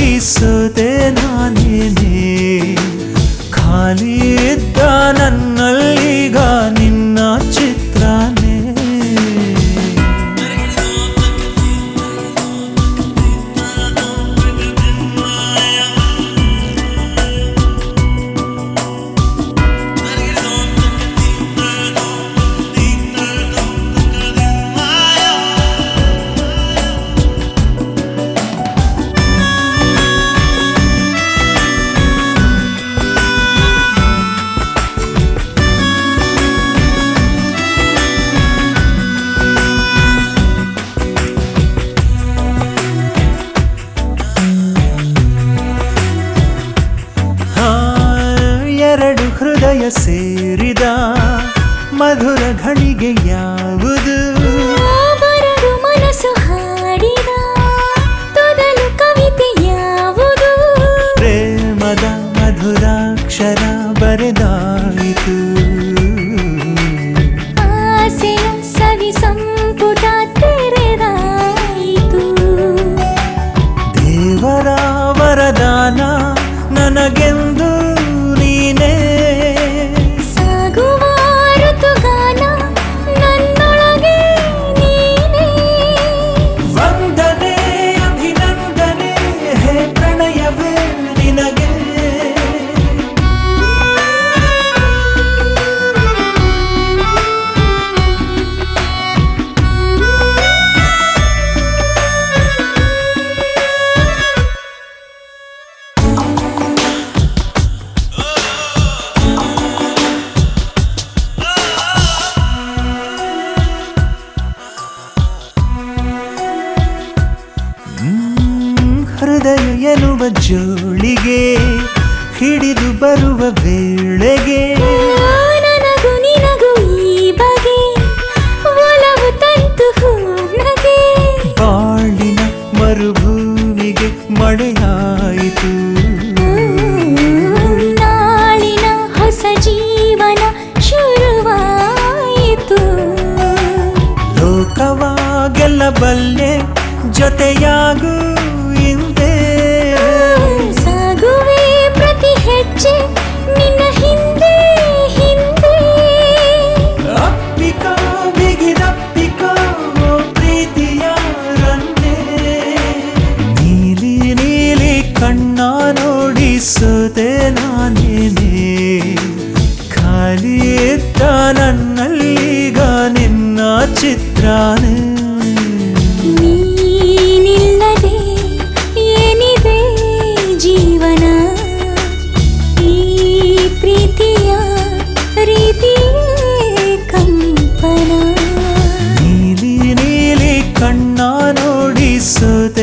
ನೋಡಿ ಸೋತೆ ನಾನೇನೆ ಖಾಲಿ ಇದ್ದ ನನ್ನಲ್ಲೀಗ ನಿನ್ನ ಚಿತ್ರನೇ ಹಾ, ಎರಡು ಹೃದಯ ಸೇರಿದ ಮಧುರ ಘಳಿಗೆ ಯಾವುದು ಬರಡು ಮನಸ್ಸು ಹಾಡಿದ ತೊದಲು ಕವಿತೆ ಯಾವುದು ಪ್ರೇಮದ ಮಧುರಾಕ್ಷರ ಬರೆದಾಯಿತು ಆಸೆಯ ಸವಿ ಸಂಪುಟ ತೆರೆದಾಯಿತು ದೇವರ ವರದಾನ ನನಗೆಂದು ನೀನೇ ಸಾಗುವ ಋತುಗಾನ ನನ್ನೊಳಗೆ ನೀನೇ ವಂದನೆ ಅಭಿನಂದನೆ ಹೇ ಪ್ರಣಯವೇ ನಿನಗೆ ಹ್ಮ್, ಹೃದಯ ಎನ್ನುವ ಜೋಳಿಗೆ ಹಿಡಿದು ಬರುವ ವೇಳೆಗೆ ನನಗೂ ನಿನಗೂ ಈ ಬಗೆ ಒಲವು ತಂತು ನಗೆ ಬಾಳಿನ ಮರುಭೂಮಿಗೆ ಮಳೆಯಾಯಿತು ನಾಳಿನ ಹೊಸ ಜೀವನ ಶುರುವಾಯಿತು ಲೋಕವ ಗೆಲ್ಲಬಲ್ಲೆ ಜೊತೆಯಾಗು ಹಿಂದೆ ಸಾಗುವೆ ಪ್ರತಿ ಹೆಜ್ಜೆ ನಿನ್ನ ಹಿಂದೆ ಹಿಂದೆ ಅಪ್ಪಿಕೋ ಬಿಗಿದಪ್ಪಿಕೋ ಪ್ರೀತಿಯ ರಂದೆ ನೀಲಿ ನೀಲಿ ಕಣ್ಣ ನೋಡಿ ಸೋತೆ ನಾನೇನೆ ಖಾಲಿ ಇದ್ದ ನನ್ನಲ್ಲೀಗ ನಿನ್ನ ಚಿತ್ರನೇ ನೀನಿಲ್ಲದೆ ಏನಿದೆ ಜೀವನ ಈ ಪ್ರೀತಿಯ ರೀತಿಯೇ ಕಂಪನ ನೀಲಿ ನೀಲಿ ಕಣ್ಣ ನೋಡಿ ಸೋತೆ